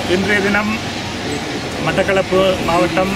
இன்றைய தினம் மட்டக்களப்பு மாவட்டம்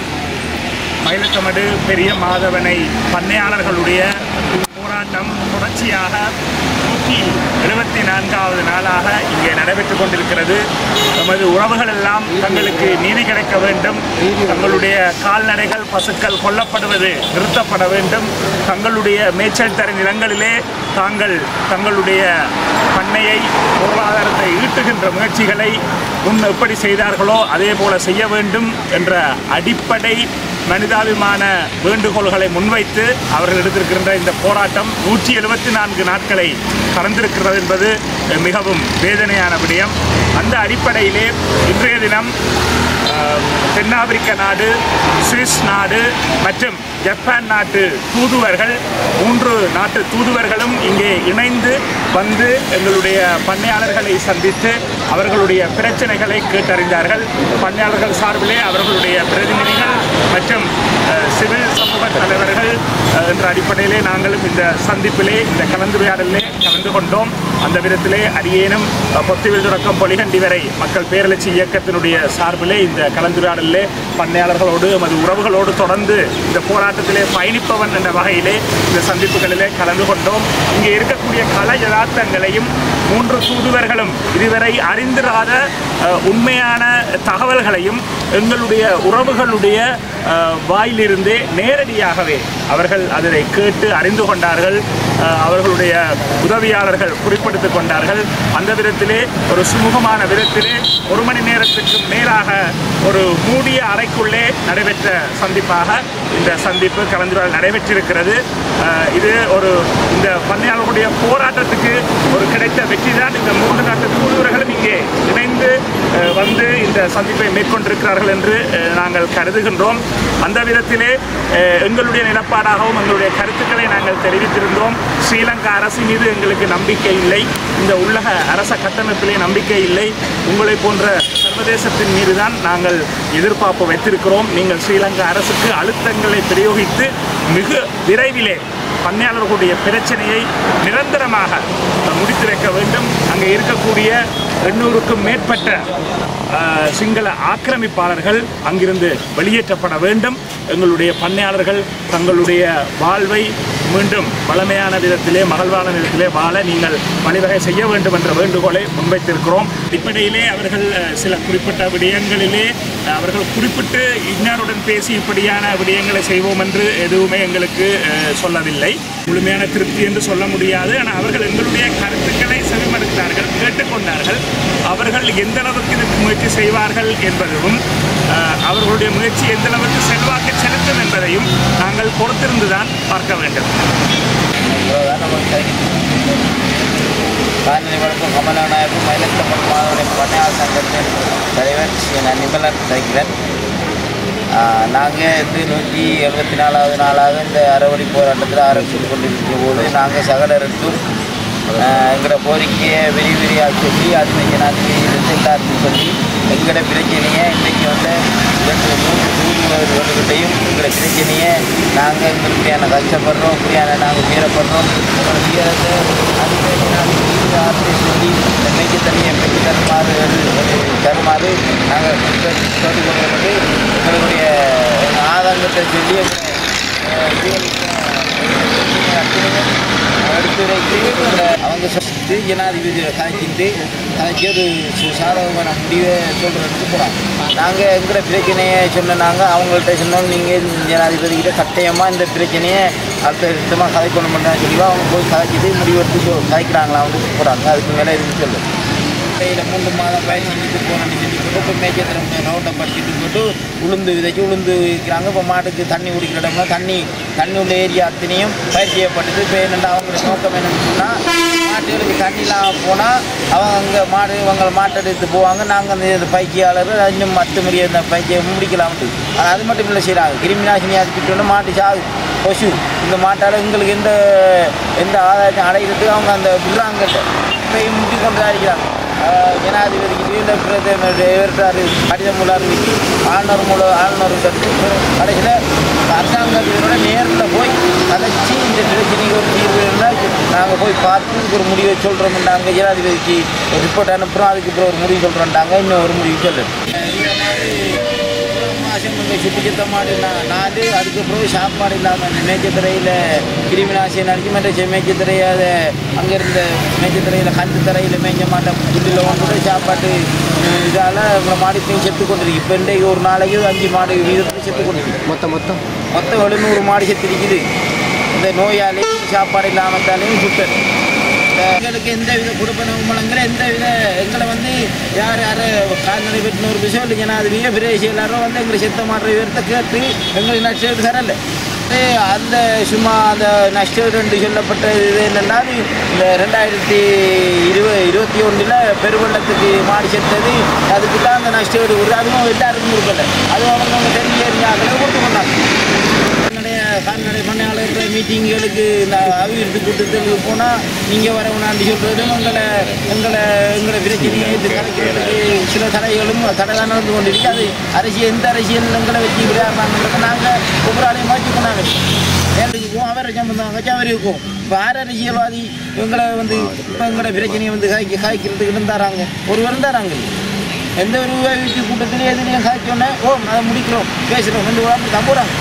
மயிலத்தமடு பெரிய மாதவனை பண்ணையாளர்களுடைய போராட்டம் தொடர்ச்சியாக நூற்றி எழுபத்தி நான்காவது நாளாக இங்கே நடைபெற்றுக் கொண்டிருக்கிறது நமது உறவுகள் எல்லாம் தங்களுக்கு நீதி கிடைக்க வேண்டும் தங்களுடைய கால்நடைகள் பசுக்கள் கொல்லப்படுவது நிறுத்தப்பட வேண்டும் தங்களுடைய மேய்ச்சல் தர நிலங்களிலே தாங்கள் தங்களுடைய பண்ணையை பொருளாதாரத்தை ஈட்டுகின்ற முயற்சிகளை முன் எப்படி செய்தார்களோ அதே போல செய்ய வேண்டும் என்ற அடிப்படை மனிதாபிமான வேண்டுகோள்களை முன்வைத்து அவர்கள் எடுத்திருக்கின்ற இந்த போராட்டம் நூற்றி எழுபத்தி நான்கு நாட்களை கடந்திருக்கிறது என்பது மிகவும் வேதனையான விடயம் அந்த அடிப்படையிலே இன்றைய தினம் அஹ், தென்னாப்பிரிக்க நாடு சுவிஸ் நாடு மற்றும் ஜப்பான் நாட்டு தூதுவர்கள் மூன்று நாட்டு தூதுவர்களும் இங்கே இணைந்து வந்து எங்களுடைய பண்ணையாளர்களை சந்தித்து அவர்களுடைய பிரச்சனைகளை கேட்டறிந்தார்கள் பண்ணையாளர்கள் சார்பிலே அவர்களுடைய பிரதிநிதிகள் மற்றும் அஹ், சிவில் சமூக தலைவர்கள் அஹ், என்ற அடிப்படையிலே நாங்களும் இந்த சந்திப்பிலே இந்த கலந்துரையாடலிலே கலந்து கொண்டோம் அந்த விதத்திலே அடியேனும் அஹ், பொத்துவில் தொடக்கம் பொலிகண்டி வரை மக்கள் பேரலட்சி இயக்கத்தினுடைய சார்பிலே இந்த கலந்துரையாடலிலே பண்ணையாளர்களோடு எமது உறவுகளோடு தொடர்ந்து இந்த போராட்டத்திலே பயணிப்பவன் என்ற வகையிலே இந்த சந்திப்புகளிலே கலந்து கொண்டோம் இங்கே இருக்கக்கூடிய கல யதார்த்தங்களையும் மூன்று தூதுவர்களும் இதுவரை அறிந்திராத அஹ், உண்மையான தகவல்களையும் எங்களுடைய உறவுகளுடைய அஹ், வாயிலிருந்தே நேரடியாகவே அவர்கள் அதனை கேட்டு அறிந்து கொண்டார்கள் அஹ், அவர்களுடைய உதவியாளர்கள் குறிப்பிடுத்திக் கொண்டார்கள் அந்த விதத்திலே ஒரு சுமூகமான விதத்திலே ஒரு மணி நேரத்துக்கு மேலாக ஒரு மூடிய அறைக்குள்ளே நடைபெற்ற சந்திப்பாக இந்த சந்திப்பு கலந்துரையாடல் நடைபெற்றிருக்கிறது அஹ், இது ஒரு இந்த பண்ணையாளர்களுடைய போராட்டத்துக்கு ஒரு கிடைத்த வெற்றி தான் இந்த மூன்று நாட்டு தூதுவர்களும் இங்கே இணைந்து அஹ், வந்து இந்த சந்திப்பை மேற்கொண்டிருக்கிறார்கள் என்று அஹ், நாங்கள் கருதுகின்றோம் அந்த விதத்திலே அஹ், எங்களுடைய நிலப்பாடாகவும் எங்களுடைய கருத்துக்களை நாங்கள் தெரிவித்திருந்தோம் ஸ்ரீலங்கா அரசு மீது எங்களுக்கு நம்பிக்கை இல்லை இந்த உள்ளக அரச கட்டமைப்பிலே நம்பிக்கை இல்லை உங்களை போன்ற சர்வதேசத்தின் மீது தான் நாங்கள் எதிர்பார்ப்பு வைத்திருக்கிறோம் நீங்கள் ஸ்ரீலங்கா அரசுக்கு அழுத்தங்களை பிரயோகித்து மிக விரைவிலே பண்ணையாளர்களுடைய பிரச்சனையை நிரந்தரமாக முடித்து வைக்க வேண்டும் அங்கே இருக்கக்கூடிய எண்ணூறுக்கும் மேற்பட்ட அஹ், சிங்கள ஆக்கிரமிப்பாளர்கள் அங்கிருந்து வெளியேற்றப்பட வேண்டும் எங்களுடைய பண்ணையாளர்கள் தங்களுடைய வாழ்வை மீண்டும் வளமையான விதத்திலே மகள்வான விதத்திலே வாழ நீங்கள் வழிவகை செய்ய வேண்டும் என்ற வேண்டுகோளை முன்வைத்திருக்கிறோம் அடிப்படையிலே அவர்கள் அஹ், சில குறிப்பிட்ட விடயங்களிலே அஹ், அவர்கள் குறிப்பிட்டு இன்னாருடன் பேசி இப்படியான விடயங்களை செய்வோம் என்று எதுவுமே எங்களுக்கு அஹ், சொல்லவில்லை முழுமையான திருப்தி என்று சொல்ல முடியாது ஆனால் அவர்கள் எங்களுடைய கருத்துக்களை செவிமடுத்தார்கள் கேட்டுக்கொண்டார்கள் அவர்கள் எந்த அளவுக்கு இதுக்கு முயற்சி செய்வார்கள் என்பதும் அஹ், அவர்களுடைய முயற்சி எந்த அளவுக்கு செல்வாக்கு செலுத்தும் என்பதையும் நாங்கள் பொறுத்திருந்துதான் பார்க்க வேண்டும் இவ்வளோதான் நமக்கு கிடைக்கும் காலநிலை வழக்கம் கமலநாயகம் மயிலத்தமிழ் மாதவனை பண்ணையார் சங்கத்தின் தலைவர் ஸ்ரீ நான் நிமலன் கிடைக்கிறேன் நாங்கள் வந்து நூற்றி எழுபத்தி நாலாவது நாளாக இந்த அறவழி போராட்டத்தில் ஆரம்பித்து கொண்டிருக்கிற போது நாங்கள் சகலருக்கும் எங்களோட கோரிக்கையை விரி விரியாக சொல்லி அது ஜனாதிபதியிலிருந்து எல்லாருக்கும் சொல்லி எங்களோட பிரச்சனையை இன்றைக்கி வந்து ரெண்டு மூணு தூதுவர்கள்கிட்டையும் எங்களோட பிரச்சனையை நாங்கள் எங்களுக்கான கஷ்டப்படுறோம் இப்படியான நாங்கள் வீரப்படுறோம் உங்களோட வீரத்தை அதுக்கு ஜனாதிபதி வார்த்தை சொல்லி இந்த மேய்ச்சி தண்ணியை பெற்று தருமாறு தருமாறு நாங்கள் கேட்டுக்கொள்ளப்பட்டு எங்களுடைய ஆதங்கத்தை சொல்லி எங்களை எடுத்துரைத்து அவங்க சொல்லிட்டு ஜனாதிபதியோட கலைச்சிட்டு கலைச்சி ஒரு சு- சாதகமான முடிவை சொல்கிறதுக்கு போகிறோம் நாங்கள் எங்களோட பிரச்சனையை சொன்னாங்க அவங்கள்ட்ட சொன்னோம் நீங்கள் ஜனாதிபதிகிட்ட கட்டாயமாக இந்த பிரச்சனையை அடுத்த சுத்தமாக கதைக்கணும் பண்ணுறாங்க சொல்லி அவங்க போய் கதைச்சிட்டு முடிவெடுத்து சொ- கதைக்கிறாங்களா வந்து போகிறாங்க அதுக்கு மேலே எதுவும் சொல்லு கையில் மூன்று மாதம் பயிர் செஞ்சுட்டு போகணும்னு சொல்லி போட்டு இப்போ மேய்ச்சத்தில் ரோட்டை படிச்சுட்டு போட்டு உளுந்து விதைச்சு உளுந்து விற்கிறாங்க இப்போ மாட்டுக்கு தண்ணி குடிக்கிற இடம்னா தண்ணி தண்ணி உள்ள ஏரியா அத்தனையும் பயிர் செய்யப்பட்டது இப்போ என்னென்னா அவங்களோட நோக்கம் என்னன்னு சொன்னால் மாட்டுகளுக்கு தண்ணி இல்லாமல் போனால் அவங்க அங்கே மாடு இவங்க மாட்டை எடுத்து போவாங்க நாங்கள் அந்த இந்த பயிற்சியாளர் இன்னும் மற்ற முடிய இந்த பயிற்சியை முடிக்கலாம்ட்டு ஆனால் அது மட்டும் இல்லை செய்கிறாங்க கிருமி நாசினி அடிச்சுட்டு மாட்டு சாகு பசு இந்த மாட்டால் எங்களுக்கு எந்த எந்த ஆதாயத்தையும் அடையிறதுக்கு அவங்க அந்த விடுறாங்க இப்போ முட்டி கொண்டு தான் அடிக்கிறாங்க ஆஹ், ஜனாதிபதிக்கு இல்லை பிரதமர் இவர்கிட்ட கடிதம் மூலம் அறிவிச்சு ஆளுநர் மூலம் ஆளுநர் கடைசியில் அரசாங்கத்தினோட நேரில் போய் கதைச்சி இந்த பிரச்சனைக்கு ஒரு தீர்வு இருந்தால் நாங்கள் போய் பார்த்து இதுக்கு ஒரு முடிவை சொல்கிறோம் நாங்கள் ஜனாதிபதிக்கு ரிப்போர்ட் அனுப்புகிறோம் அதுக்கு அப்புறம் ஒரு முடிவு சொல்கிறோம்ட்டாங்க இன்னும் ஒரு முடிவு சொல்லுறேன் மாதம் இங்கே சுற்றி சுத்த மாடு நான் நாலு அதுக்கப்புறம் சாப்பாடு இல்லாமல் இந்த மேய்ச்சத்தரையில் கிருமி நாசியம் அடிச்சு மற்ற மேய்ச்சத்தரையை அதை அங்கே இருந்த மேய்ச்சத்தரையில் கண்டு தரையில் மேய்ஞ்ச மாட்டை புல்லில் கொண்டு சாப்பாட்டு இதால் உங்களை மாடு போய் செத்து கொண்டிருக்கு இப்போ இன்றைக்கு ஒரு நாளைக்கு அஞ்சு மாடு வீதத்தில் செத்து கொண்டிருக்கு மொத்தம் மொத்தம் மொத்தம் எழுநூறு மாடு செத்து இருக்குது இந்த நோயாலையும் சாப்பாடு இல்லாமத்தாலையும் சுட்டது எங்களுக்கு எந்த வித கொடுப்பனவும் வழங்குற எந்த வித எங்களை வந்து யார் யார் கால்நடை வெட்டினூறு விஷயம் இல்லை ஜனாதிபதியோ பிரதேச எல்லாரும் வந்து எங்களை செத்த மாடுற விவரத்தை கேட்டு எங்களுக்கு நஷ்டம் தரல அது அந்த சும்மா அந்த நஷ்டம் ரெண்டு சொல்லப்பட்ட இது என்னென்னா இந்த ரெண்டாயிரத்தி இருபது இருபத்தி ஒன்றில் பெருவெள்ளத்துக்கு மாடி செத்தது அதுக்கு தான் அந்த நஷ்டம் ஒரு அதுவும் எல்லாருக்கும் கொடுக்கல அதுவும் அவங்க அவங்க தெரிஞ்ச அறிஞாக்களை கொடுத்து கொண்டாங்க கால்நடை கால்நடை பண்ணையாளர் மீட்டிங்களுக்கு இந்த அபிவிருத்தி கூட்டத்துக்கு போனால் நீங்கள் வரவுனான்னு சொல்கிறதும் எங்களை எங்களை எங்களை பிரச்சனையை இது கலைக்கிறதுக்கு சில தடைகளும் தடை நடந்து கொண்டிருக்கு அது அரசியல் எந்த அரசியல் எங்களை வச்சு விளையாடுறாங்கன்றதை நாங்கள் ஒவ்வொரு ஆளையும் மாற்றி கொண்டாங்க ஏழுக்கும் அவர் சம்பந்தம் கச்சாவரி இருக்கும் இப்போ ஆறு அரசியல்வாதி இவங்களை வந்து இப்போ எங்களோட பிரச்சனையை வந்து காய்க்க காய்க்கிறதுக்கு இருந்தாராங்க ஒருவர் தராங்க எந்த ஒரு வீட்டு கூட்டத்திலையும் எதுலையும் காய்ச்சோன்னே ஓ அதை முடிக்கிறோம் பேசுகிறோம் ரெண்டு வாரம் தான் போகிறாங்க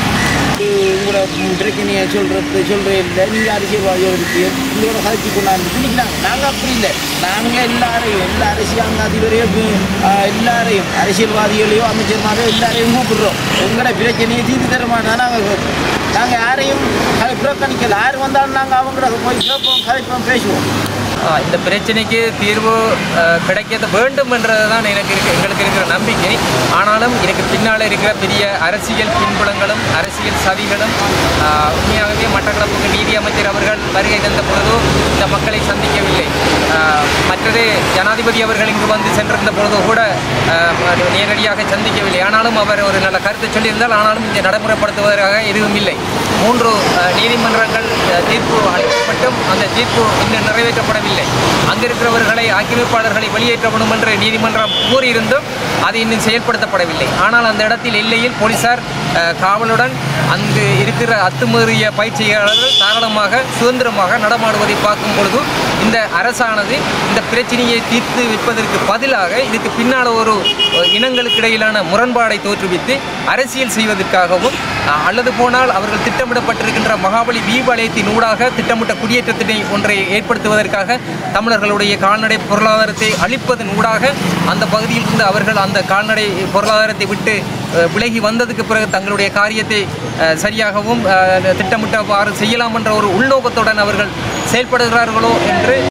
உங்களோட பிரச்சனையை சொல்கிறது சொல்கிறே இல்லை நீங்கள் அரசியல்வாதியோட இருக்கு உங்களோட கதைச்சி கொண்டாந்து திணிக்கிறாங்க நாங்கள் அப்படி இல்லை நாங்கள் எல்லாரையும் எல்லா அரசியல் அதிபரையும் ஆஹ், எல்லாரையும் அரசியல்வாதிகளையும் அமைச்சர்மாரோ எல்லாரையும் கூப்பிடுறோம் எங்களோட பிரச்சனையை தீர்த்து தர மாட்டோம் நாங்கள் நாங்கள் யாரையும் கலை- புறக்கணிக்கல யார் வந்தாலும் நாங்கள் அவங்கள போய் கேட்போம் கதைப்போம் பேசுவோம் ஆ, இந்த பிரச்சனைக்கு தீர்வு அஹ், கிடைக்க வேண்டும் என்றது தான் எனக்கு இருக்கு எங்களுக்கு இருக்கிற நம்பிக்கை ஆனாலும் எனக்கு பின்னால் இருக்கிற பெரிய அரசியல் பின்புலங்களும் அரசியல் சதிகளும் ஆ, உண்மையாகவே மட்டக்களப்புக்கு நீதி அமைச்சர் அவர்கள் வருகை தந்த பொழுதோ இந்த மக்களை சந்திக்கவில்லை ஆ, மற்றது ஜனாதிபதி அவர்கள் இங்கு வந்து சென்றிருந்த பொழுதோ கூட ஆ, நேரடியாக சந்திக்கவில்லை ஆனாலும் அவர் ஒரு நல்ல கருத்தை சொல்லியிருந்தால் ஆனாலும் இங்கே நடைமுறைப்படுத்துவதற்காக எதுவும் இல்லை மூன்று ஆ, நீதிமன்றங்கள் ஆ, தீர்ப்பு அளிக்கப்பட்டும் அந்த தீர்ப்பு இன்னும் நிறைவேற்றப்படவில்லை அங்கு இருக்கிறவர்களை ஆக்கிரமிப்பாளர்களை வெளியேற்றப்படும் என்று நீதிமன்றம் கூறியிருந்தும் அது இன்னும் செயல்படுத்தப்படவில்லை ஆனால் அந்த இடத்தில் எல்லையில் போலீசார் அஹ், காவலுடன் அங்கு இருக்கிற அத்துமீறிய பயிற்சியாளர்கள் தாராளமாக சுதந்திரமாக நடமாடுவதை பார்க்கும் பொழுது இந்த அரசானது இந்த பிரச்சனையை தீர்த்து வைப்பதற்கு பதிலாக இதுக்கு பின்னால் ஒரு அஹ், இனங்களுக்கு இடையிலான முரண்பாடை தோற்றுவித்து அரசியல் செய்வதற்காகவும் அஹ், அல்லது போனால் அவர்கள் திட்டமிடப்பட்டிருக்கின்ற மகாபலி தீபாலயத்தின் ஊடாக திட்டமிட்ட குடியேற்றத்தினை ஒன்றை ஏற்படுத்துவதற்காக தமிழர்களுடைய கால்நடை பொருளாதாரத்தை அழிப்பதன் ஊடாக அந்த பகுதியில் இருந்து அவர்கள் அந்த கால்நடை பொருளாதாரத்தை விட்டு அஹ், விலகி வந்ததுக்கு பிறகு தங்களுடைய காரியத்தை அஹ், சரியாகவும் அஹ், திட்டமிட்டவாறு செய்யலாம் என்ற ஒரு உள்நோக்கத்துடன் அவர்கள் செயல்படுகிறார்களோ என்று